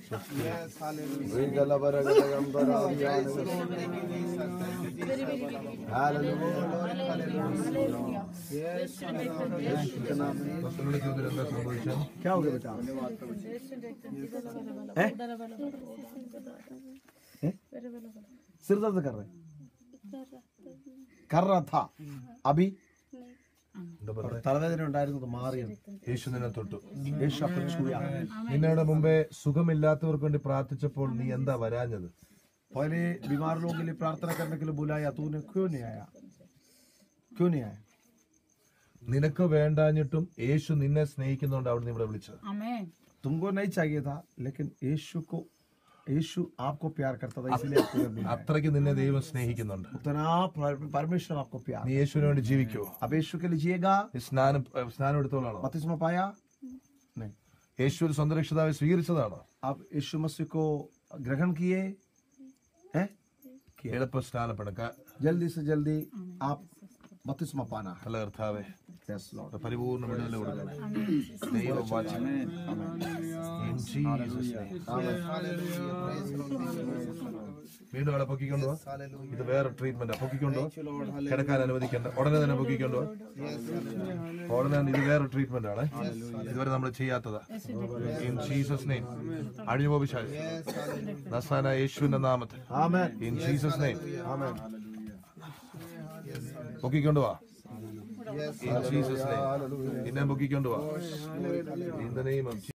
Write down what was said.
Yes, hallelujah. Yes, പത്തൊമ്പത് ചോദ്യം എന്താ സംഭവിച്ചത് क्या हो गया बेटा हैं? हैं? सिर दर्द कर रहे कर रहा था अभी എന്താ പറയുക തലവേദന ഉണ്ടായിരുന്നത് മാറിയത് യേശു നിന്നെ തൊട്ടു യേശു അപ്പോൾ छुया നിന്നയുടെ മുമ്പേ സുഖമില്ലാത്തവർക്ക് വേണ്ടി പ്രാർത്ഥിച്ചപ്പോൾ നീ എന്താ വരാഞ്ഞത് पहले बीमार लोगों के लिए प्रार्थना करने के लिए बुलाया तूने क्यों नहीं आया क्यों नहीं आया നിനക്ക് വേണ്ടാഞ്ഞിട്ടും യേശു നിന്നെ സ്നേഹിക്കുന്നതുകൊണ്ട് അവിടെ ഇവിടെ വിളിച്ചത് Amen. तुमको नहीं चाहिए था लेकिन यीशु को यीशु आपको प्यार करता था इसलिए आपको ये बुलाया അത്രയ്ക്ക് നിന്നെ ദൈവം സ്നേഹിക്കുന്നുണ്ട് उतना पर- परमेश्वर आपको प्यार നീ യേശുവിന് വേണ്ടി ജീവിക്കുവോ अब यीशु के लिए जिएगा നീ സ്നാനം ഏ, സ്നാനം എടുത്തോളാണോ बपतिस्मा पाया नहीं യേശു ഒരു സ്വന്തം രക്ഷിതാവെ സ്വീകരിച്ചതാണോ आप यीशु मसीह को ग्रहण किए हैं किए എളുപ്പ സ്നാനപ്പെടുക്ക जल्दी से जल्दी आप बपतिस्मा पाना है അല്ല കർത്താവേ यस लॉर्ड പരിപൂർണ്ണ വിടുതല കൊടുക്കണം ദൈവം വാഴ്ച In Jesus' name. വീണ്ടും അവിടെ പൊക്കിക്കൊണ്ടുപോ ഇത് വേറെ ട്രീറ്റ്മെന്റ് പൊക്കിക്കൊണ്ടോ കിടക്കാൻ അനുവദിക്കണ്ട ഉടനെ തന്നെ പൊക്കിക്കൊണ്ടോ ഉടനെ തന്നെ ഇത് വേറെ ട്രീറ്റ്മെന്റ് ആണ് ഇതുവരെ നമ്മൾ ചെയ്യാത്തതാ ഇൻ ജീസസ് നെയിം അഴിഞ്ഞു പോപിച്ചാൽ നസാന യേശുവിന്റെ നാമത്തിൽ amen in Jesus name amen പൊക്കിക്കൊണ്ടുവാ ഇൻ ജീസസ് നെയിം പിന്നെ പൊക്കിക്കൊണ്ടുവാ ഇൻ ദ നെയിം ഓഫ്